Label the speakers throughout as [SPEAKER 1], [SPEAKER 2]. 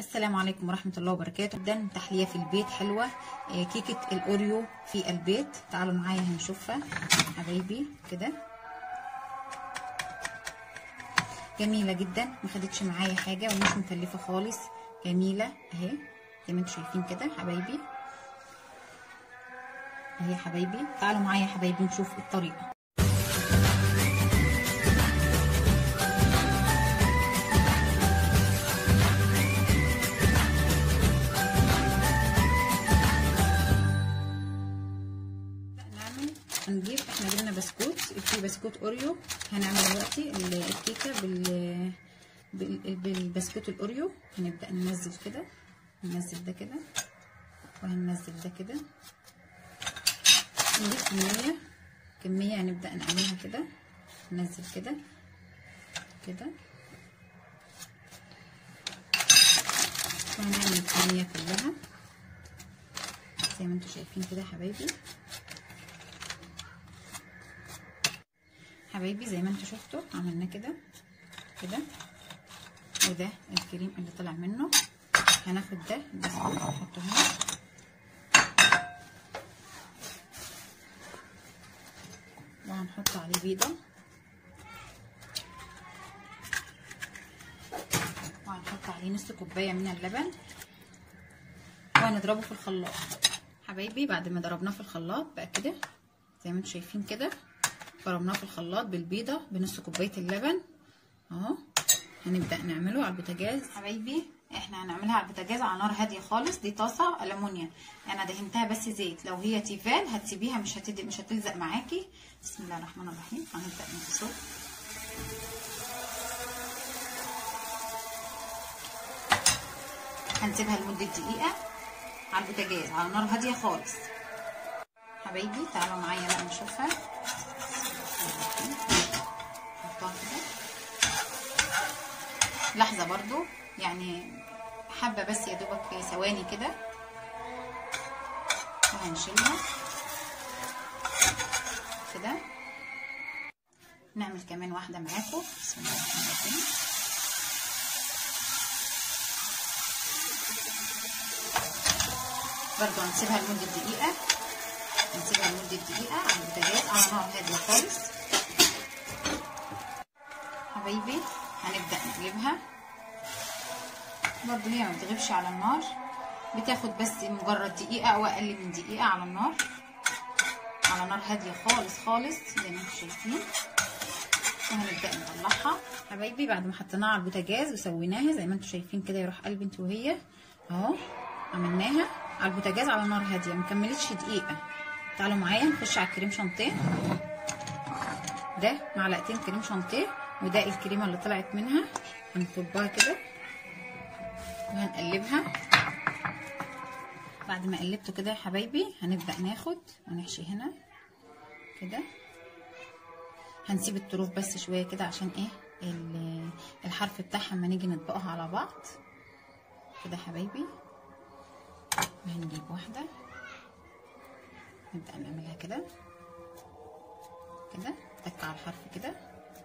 [SPEAKER 1] السلام عليكم ورحمة الله وبركاته جدا تحلية في البيت حلوة آه، كيكة الأوريو في البيت تعالوا معايا هنشوفها حبايبي كده جميلة جدا ما خدتش معايا حاجة ومش مكلفة خالص جميلة اهي زي ما انتم شايفين كده حبايبي اهي يا حبايبي تعالوا معايا يا حبايبي نشوف الطريقة نعمل هنجيب احنا جبنا بسكوت في بسكوت اوريو هنعمل دلوقتي الكيكه بال بال- بالبسكوت الاوريو هنبدا ننزل كده ننزل ده كده وهننزل ده كده نجيب كميه كميه هنبدا نعملها كده ننزل كده كده وهنعمل الكميه كلها زي ما انتم شايفين كده يا حبايبي حبايبي زي ما انتوا شفتوا عملنا كده كده وده الكريم اللي طلع منه هناخد ده البسكوت نحطه هنا وهنحط عليه بيضة وهنحط عليه نص كوباية من اللبن وهنضربه في الخلاط حبايبي بعد ما ضربناه في الخلاط بقى كده زي ما انتوا شايفين كده فرمناه في الخلاط بالبيضة بنص كوباية اللبن اهو هنبدأ نعمله على البوتاجاز حبايبي احنا هنعملها على البوتاجاز على نار هادية خالص دي طاسة ألمونيا انا دهنتها بس زيت لو هي تيفال هتسيبيها مش هتد... مش هتلزق معاكي بسم الله الرحمن الرحيم هنبدأ نغسل هنسيبها لمدة دقيقة على البوتاجاز على نار هادية خالص حبايبي تعالوا معايا بقى نشوفها نحطها كده لحظة برضو يعني حبة بس يا دوبك ثواني كده وهنشيلها كده نعمل كمان واحدة معاكم بسم الله الرحمن الرحيم برضو هنسيبها لمدة دقيقة نسيبها لمدة دقيقة على البوتاجاز على نار هادية خالص حبايبي هنبدأ نقلبها برضو هي ما بتغيبش على النار بتاخد بس مجرد دقيقة أو أقل من دقيقة على النار على نار هادية خالص خالص زي ما انتم شايفين وهنبدأ نطلعها حبايبي بعد ما حطيناها على البوتاجاز وسويناها زي ما انتم شايفين كده يروح قلب انت وهي اهو عملناها على البوتاجاز على نار هادية مكملتش دقيقة تعالوا معايا نخش على الكريم شانتيه ده معلقتين كريم شانتيه وده الكريمه اللي طلعت منها هنكبها كده وهنقلبها بعد ما قلبته كده يا حبايبي هنبدا ناخد ونحشي هنا كده هنسيب الطروف بس شويه كده عشان ايه الحرف بتاعها اما نيجي نطبقها على بعض كده يا حبايبي وهنجيب واحده نبدأ نعملها كده كده تك على الحرف كده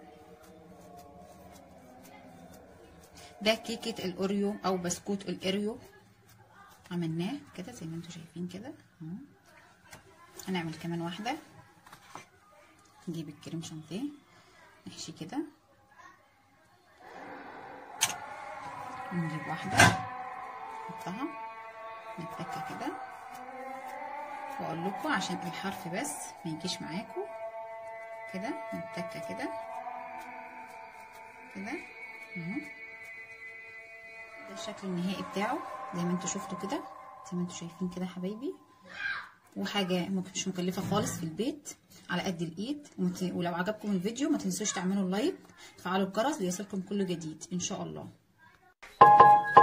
[SPEAKER 1] ده كيكة الأوريو أو بسكوت الأوريو عملناه كده زي ما انتوا شايفين كده هنعمل كمان واحدة نجيب الكريم شانتيه نحشي كده نجيب واحدة نحطها نتكة كده واقول لكم عشان الحرف بس ما يجيش معاكم كده نتكه كده كده اهو ده الشكل النهائي بتاعه زي ما انتوا شفتوا كده زي ما انتوا شايفين كده حبايبي وحاجه مش مكلفه خالص في البيت على قد الايد ولو عجبكم الفيديو ما تنسوش تعملوا لايك وتفعلوا الجرس ليصلكم كل جديد ان شاء الله